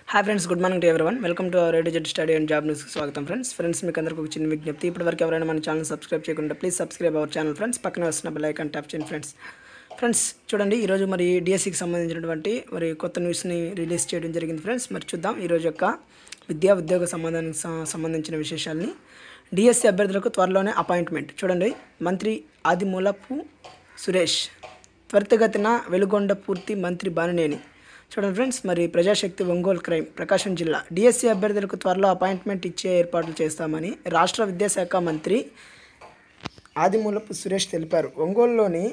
hi friends good morning to everyone welcome to our Z study and job న్యూస్కి స్వాగతం friends friends మీకు అందరికీ ఒక చిన్న విజ్ఞప్తి ఇప్పటివరకు ఎవరైనా మన ఛానల్ సబ్స్క్రైబ్ చేయకుండా please subscribe our channel friends పక్కన వస్తున్న బెల్ ఐకాన్ ట్యాప్ చేయండి ఫ్రెండ్స్ ఫ్రెండ్స్ చూడండి ఈరోజు మరి డిఎస్సికి సంబంధించినటువంటి మరి కొత్త న్యూస్ని రిలీజ్ చేయడం జరిగింది ఫ్రెండ్స్ మరి చూద్దాం ఈరోజు యొక్క విద్యా ఉద్యోగ సంబంధానికి సం- సంబంధించిన విశేషాలని డిఎస్సి అభ్యర్థులకు త్వరలోనే అపాయింట్మెంట్ చూడండి మంత్రి ఆదిమూలపు సురేష్ త్వరితగతిన వెలుగొండ పూర్తి మంత్రి బాలినేని చూడండి ఫ్రెండ్స్ మరి ప్రజాశక్తి ఒంగోలు క్రైమ్ ప్రకాశం జిల్లా డిఎస్సి అభ్యర్థులకు త్వరలో అపాయింట్మెంట్ ఇచ్చే ఏర్పాట్లు చేస్తామని రాష్ట్ర విద్యాశాఖ మంత్రి ఆదిమూలపు సురేష్ తెలిపారు ఒంగోలులోని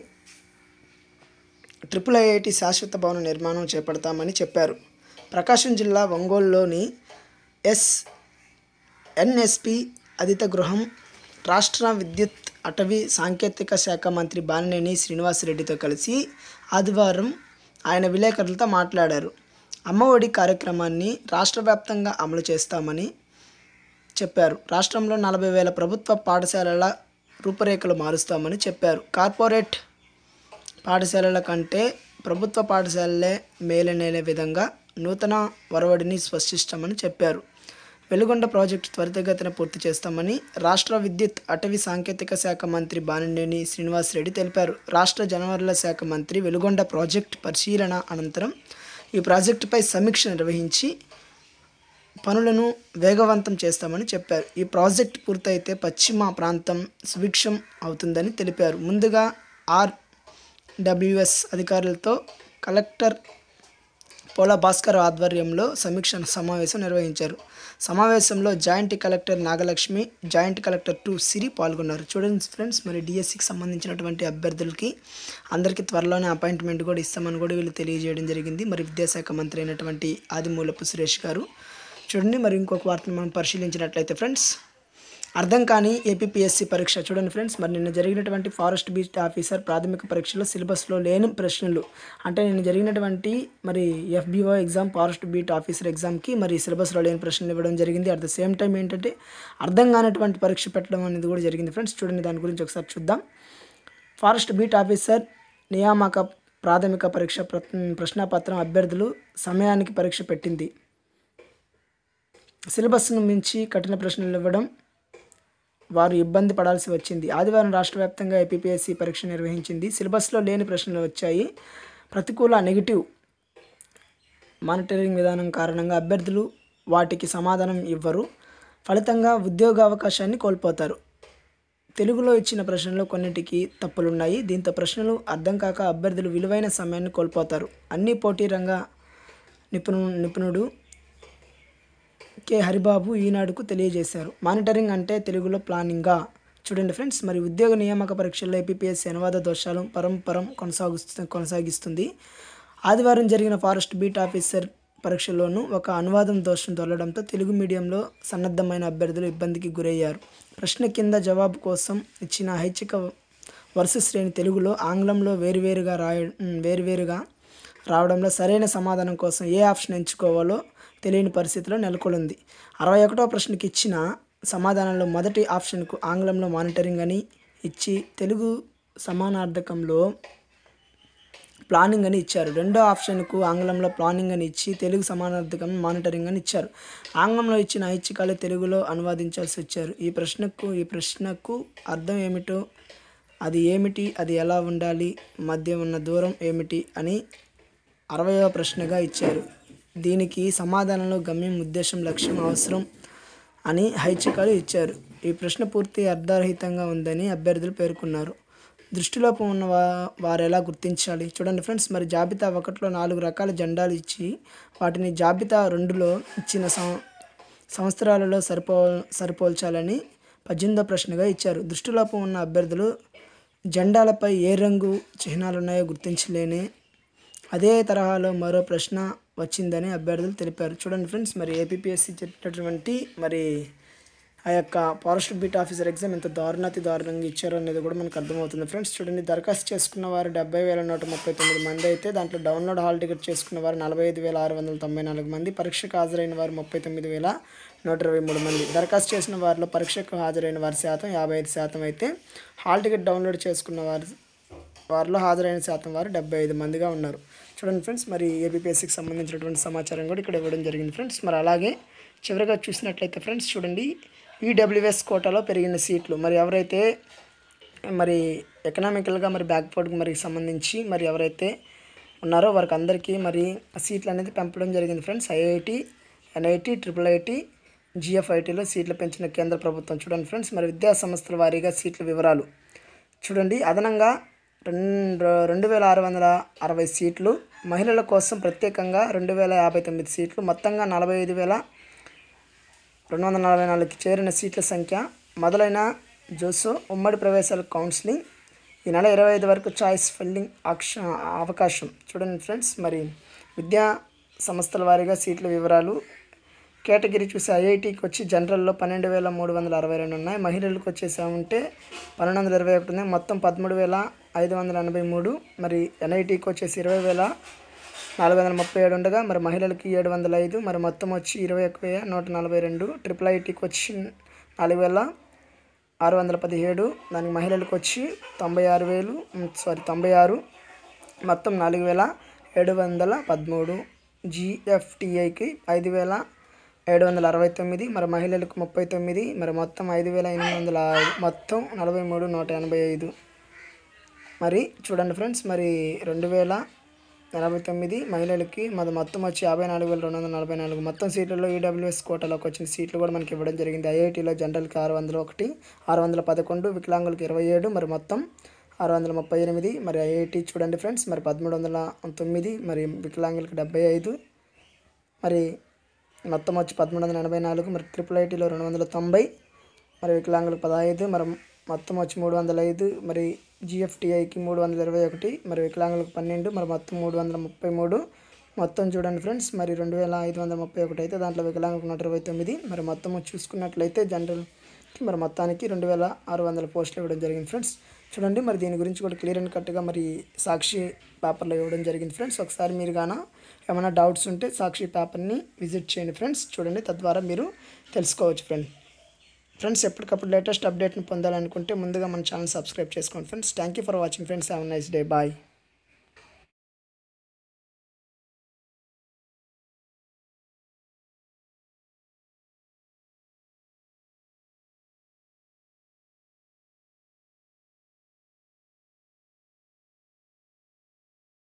ట్రిపుల్ ఐఐటి శాశ్వత భవన నిర్మాణం చేపడతామని చెప్పారు ప్రకాశం జిల్లా ఒంగోలులోని ఎస్ ఎన్ఎస్పి అదిత గృహం రాష్ట్ర విద్యుత్ అటవీ సాంకేతిక శాఖ మంత్రి బాలినేని శ్రీనివాసరెడ్డితో కలిసి ఆదివారం ఆయన విలేకరులతో మాట్లాడారు అమ్మఒడి కార్యక్రమాన్ని రాష్ట్ర వ్యాప్తంగా అమలు చేస్తామని చెప్పారు రాష్ట్రంలో నలభై వేల ప్రభుత్వ పాఠశాలల రూపురేఖలు మారుస్తామని చెప్పారు కార్పొరేట్ పాఠశాలల కంటే ప్రభుత్వ పాఠశాలలే మేలనేలే విధంగా నూతన ఒరవడిని స్పష్టిస్తామని చెప్పారు వెలుగొండ ప్రాజెక్టు త్వరితగతిన పూర్తి చేస్తామని రాష్ట్ర విద్యుత్ అటవీ సాంకేతిక శాఖ మంత్రి బాలినేని శ్రీనివాసరెడ్డి తెలిపారు రాష్ట్ర జనవరుల శాఖ మంత్రి వెలుగొండ ప్రాజెక్టు పరిశీలన అనంతరం ఈ ప్రాజెక్టుపై సమీక్ష నిర్వహించి పనులను వేగవంతం చేస్తామని చెప్పారు ఈ ప్రాజెక్ట్ పూర్తయితే పశ్చిమ ప్రాంతం సుభిక్షం అవుతుందని తెలిపారు ముందుగా ఆర్ డబ్ల్యూఎస్ అధికారులతో కలెక్టర్ పోల భాస్కర్ ఆధ్వర్యంలో సమీక్ష సమావేశం నిర్వహించారు సమావేశంలో joint collector Nagalakshmi joint collector టు సిరి పాల్గొన్నారు చూడండి ఫ్రెండ్స్ మరి డిఎస్సికి సంబంధించినటువంటి అభ్యర్థులకి అందరికీ త్వరలోనే అపాయింట్మెంట్ కూడా ఇస్తామని కూడా వీళ్ళు తెలియజేయడం జరిగింది మరి విద్యాశాఖ మంత్రి అయినటువంటి ఆదిమూలపు సురేష్ గారు చూడండి మరి ఇంకొక వార్తను మనం పరిశీలించినట్లయితే ఫ్రెండ్స్ అర్థం కాని ఏపీపీఎస్సీ పరీక్ష చూడండి ఫ్రెండ్స్ మరి నిన్న జరిగినటువంటి ఫారెస్ట్ బీట్ ఆఫీసర్ ప్రాథమిక పరీక్షలో సిలబస్లో లేని ప్రశ్నలు అంటే నిన్న జరిగినటువంటి మరి FBO exam forest beat officer ఎగ్జామ్కి మరి సిలబస్లో లేని ప్రశ్నలు ఇవ్వడం జరిగింది అట్ ద సేమ్ టైం ఏంటంటే అర్థం కానటువంటి పరీక్ష పెట్టడం అనేది కూడా జరిగింది ఫ్రెండ్స్ చూడండి దాని గురించి ఒకసారి చూద్దాం ఫారెస్ట్ బీట్ ఆఫీసర్ నియామక ప్రాథమిక పరీక్ష ప్ర- ప్రశ్నాపత్రం అభ్యర్థులు సమయానికి పరీక్ష పెట్టింది సిలబస్ను మించి కఠిన ప్రశ్నలు ఇవ్వడం వారు ఇబ్బంది పడాల్సి వచ్చింది ఆదివారం రాష్ట్ర వ్యాప్తంగా ఏపీపీఎస్సీ పరీక్ష నిర్వహించింది సిలబస్లో లేని ప్రశ్నలు వచ్చాయి ప్రతికూల నెగిటివ్ మానిటరింగ్ విధానం కారణంగా అభ్యర్థులు వాటికి సమాధానం ఇవ్వరు ఫలితంగా ఉద్యోగ అవకాశాన్ని కోల్పోతారు తెలుగులో ఇచ్చిన ప్రశ్నలు కొన్నిటికి తప్పులున్నాయి దీంతో ప్రశ్నలు అర్థం కాక అభ్యర్థులు విలువైన సమయాన్ని కోల్పోతారు అన్ని పోటీ రంగ నిపుణు నిపుణుడు కె హరిబాబు ఈనాడుకు తెలియజేశారు మానిటరింగ్ అంటే తెలుగులో ప్లానింగ్గా చూడండి ఫ్రెండ్స్ మరి ఉద్యోగ నియామక పరీక్షల్లో ఏపీఎస్సీ అనువాద దోషాలు పరంపరం కొనసాగిస్తు కొనసాగిస్తుంది ఆదివారం జరిగిన ఫారెస్ట్ బీట్ ఆఫీసర్ పరీక్షలోనూ ఒక అనువాదం దోషం దొరలడంతో తెలుగు మీడియంలో సన్నద్ధమైన అభ్యర్థులు ఇబ్బందికి గురయ్యారు ప్రశ్న కింద జవాబు కోసం ఇచ్చిన ఐచ్ఛిక వరుస శ్రేణి తెలుగులో ఆంగ్లంలో వేరువేరుగా రాయ వేరువేరుగా రావడంలో సరైన సమాధానం కోసం ఏ ఆప్షన్ ఎంచుకోవాలో తెలియని పరిస్థితిలో నెలకొంది అరవై ఒకటో ప్రశ్నకి ఇచ్చిన సమాధానంలో మొదటి ఆప్షన్కు ఆంగ్లంలో మానిటరింగ్ అని ఇచ్చి తెలుగు సమానార్థకంలో ప్లానింగ్ అని ఇచ్చారు రెండో ఆప్షన్కు ఆంగ్లంలో ప్లానింగ్ అని ఇచ్చి తెలుగు సమానార్థకం మానిటరింగ్ అని ఇచ్చారు ఆంగ్లంలో ఇచ్చిన ఐచ్ఛికాలు తెలుగులో అనువాదించాల్సి వచ్చారు ఈ ప్రశ్నకు ఈ ప్రశ్నకు అర్థం ఏమిటో అది ఏమిటి అది ఎలా ఉండాలి మధ్య ఉన్న దూరం ఏమిటి అని అరవయవ ప్రశ్నగా ఇచ్చారు దీనికి సమాధానంలో గమ్యం ఉద్దేశం లక్ష్యం అవసరం అని హైచికాలు ఇచ్చారు ఈ ప్రశ్న పూర్తి అర్ధరహితంగా ఉందని అభ్యర్థులు పేర్కొన్నారు దృష్టిలోపం ఉన్న వా వారు ఎలా గుర్తించాలి చూడండి ఫ్రెండ్స్ మరి జాబితా ఒకటిలో నాలుగు రకాల జెండాలు ఇచ్చి వాటిని జాబితా రెండులో ఇచ్చిన సం సంవత్సరాలలో సరిపో సరిపోల్చాలని పద్దెనిమిదో ప్రశ్నగా ఇచ్చారు దృష్టిలోపం ఉన్న అభ్యర్థులు జెండాలపై ఏ రంగు చిహ్నాలు ఉన్నాయో గుర్తించలేని అదే తరహాలో మరో ప్రశ్న వచ్చిందని అభ్యర్థులు తెలిపారు చూడండి ఫ్రెండ్స్ మరి ఏపీఎస్సి చెప్పినటువంటి మరి ఆ యొక్క ఫారెస్ట్ బీట్ ఆఫీసర్ ఎగ్జామ్ ఎంత దారుణాతి దారుణంగా ఇచ్చారో అనేది కూడా మనకు అర్థమవుతుంది ఫ్రెండ్స్ చూడండి దరఖాస్తు చేసుకున్న వారు డెబ్బై వేల నూట ముప్పై తొమ్మిది మంది అయితే దాంట్లో డౌన్లోడ్ హాల్ టికెట్ చేసుకున్న వారు నలభై ఐదు వేల ఆరు వందల తొంభై నాలుగు మంది పరీక్షకు హాజరైన వారు ముప్పై తొమ్మిది వేల నూట ఇరవై మూడు మంది దరఖాస్తు చేసిన వారిలో పరీక్షకు హాజరైన వారి శాతం యాభై ఐదు శాతం అయితే హాల్ టికెట్ డౌన్లోడ్ చేసుకున్న వారి వారిలో హాజరైన శాతం వారు డెబ్బై ఐదు మందిగా ఉన్నారు చూడండి ఫ్రెండ్స్ మరి ఏబిపిఎస్సికి సంబంధించినటువంటి సమాచారం కూడా ఇక్కడ ఇవ్వడం జరిగింది ఫ్రెండ్స్ మరి అలాగే చివరిగా చూసినట్లయితే ఫ్రెండ్స్ చూడండి ఈడబ్ల్యూఎస్ కోటాలో పెరిగిన సీట్లు మరి ఎవరైతే మరి ఎకనామికల్గా మరి బ్యాక్వర్డ్కి మరి సంబంధించి మరి ఎవరైతే ఉన్నారో వారికి అందరికీ మరి సీట్లు అనేది పెంపడం జరిగింది friends IIT NIT triple IT జిఎఫ్ఐటీలో సీట్లు పెంచిన కేంద్ర ప్రభుత్వం చూడండి ఫ్రెండ్స్ మరి విద్యా సంస్థల వారీగా సీట్ల వివరాలు చూడండి అదనంగా రెండు రెండు వేల ఆరు వందల అరవై సీట్లు మహిళల కోసం ప్రత్యేకంగా రెండు వేల యాభై తొమ్మిది సీట్లు మొత్తంగా నలభై ఐదు వేల రెండు వందల నలభై నాలుగుకి చేరిన సీట్ల సంఖ్య మొదలైన జోసో ఉమ్మడి ప్రవేశాల కౌన్సిలింగ్ ఈ నెల ఇరవై ఐదు వరకు చాయిస్ ఫిల్లింగ్ అక్ష అవకాశం చూడండి ఫ్రెండ్స్ మరి విద్యా సంస్థల వారీగా సీట్ల వివరాలు కేటగిరీ చూసి ఐఐటికి వచ్చి జనరల్లో పన్నెండు వేల మూడు వందల అరవై రెండు ఉన్నాయి మహిళలకు వచ్చేసామంటే పన్నెండు వందల ఇరవై ఒకటి ఉన్నాయి మొత్తం పదమూడు వేల ఐదు వందల ఎనభై మూడు మరి ఎన్ఐటికి వచ్చేసి ఇరవై వేల నాలుగు వందల ముప్పై ఏడు ఉండగా మరి మహిళలకి ఏడు వందల ఐదు మరి మొత్తం వచ్చి ఇరవై ఒక వెయ్యి నూట నలభై రెండు ట్రిపుల్ ఐటీకి వచ్చి నాలుగు వేల ఆరు వందల పదిహేడు దానికి మహిళలకు వచ్చి తొంభై ఆరు వేలు సారీ తొంభై ఆరు మొత్తం నాలుగు వేల ఏడు వందల పదమూడు జిఎఫ్టిఐకి ఐదు వేల ఏడు వందల అరవై తొమ్మిది మరి మహిళలకు ముప్పై తొమ్మిది మరి మొత్తం ఐదు వేల ఎనిమిది వందల ఆరు మొత్తం నలభై మూడు నూట ఎనభై ఐదు మరి చూడండి ఫ్రెండ్స్ మరి రెండు వేల ఎనభై తొమ్మిది మహిళలకి మరి మొత్తం వచ్చి యాభై నాలుగు వేల రెండు వందల నలభై నాలుగు మొత్తం సీట్లలో ఈడబ్ల్యూఎస్ కోటాలోకి వచ్చిన సీట్లు కూడా మనకి ఇవ్వడం జరిగింది ఐఐటీలో జనరల్కి ఆరు వందల ఒకటి ఆరు వందల పదకొండు వికలాంగులకి ఇరవై ఏడు మరి మొత్తం ఆరు వందల ముప్పై ఎనిమిది మరి ఐఐటి చూడండి ఫ్రెండ్స్ మరి పదమూడు వందల తొమ్మిది మరి వికలాంగులకి డెబ్బై ఐదు మరి మొత్తం వచ్చి పదమూడు వందల ఎనభై నాలుగు మరి ట్రిపుల్ ఐటీలో రెండు వందల తొంభై మరి వికలాంగులకు పదహైదు మరి మొత్తం వచ్చి మూడు వందల ఐదు మరి జిఎఫ్టిఐకి మూడు వందల ఇరవై ఒకటి మరి వికలాంగులకు పన్నెండు మరి మొత్తం మూడు వందల ముప్పై మూడు మొత్తం చూడండి ఫ్రెండ్స్ మరి రెండు వేల ఐదు వందల ముప్పై ఒకటి అయితే దాంట్లో వికలాంగులకు నూట ఇరవై తొమ్మిది మరి మొత్తం చూసుకున్నట్లయితే జనరల్కి మరి మొత్తానికి రెండు వేల ఆరు వందల పోస్టులు ఇవ్వడం జరిగింది ఫ్రెండ్స్ చూడండి మరి దీని గురించి కూడా క్లియర్ అండ్ కట్గా మరి సాక్షి పేపర్లో ఇవ్వడం జరిగింది ఫ్రెండ్స్ ఒకసారి మీరు గాన ఏమైనా డౌట్స్ ఉంటే సాక్షి పేపర్ని విజిట్ చేయండి ఫ్రెండ్స్ చూడండి తద్వారా మీరు తెలుసుకోవచ్చు ఫ్రెండ్ ఫ్రెండ్స్ ఎప్పటికప్పుడు లేటెస్ట్ అప్డేట్ని పొందాలనుకుంటే ముందుగా మన ఛానల్ సబ్స్క్రైబ్ చేసుకోండి friends thank you for watching friends have nice day bye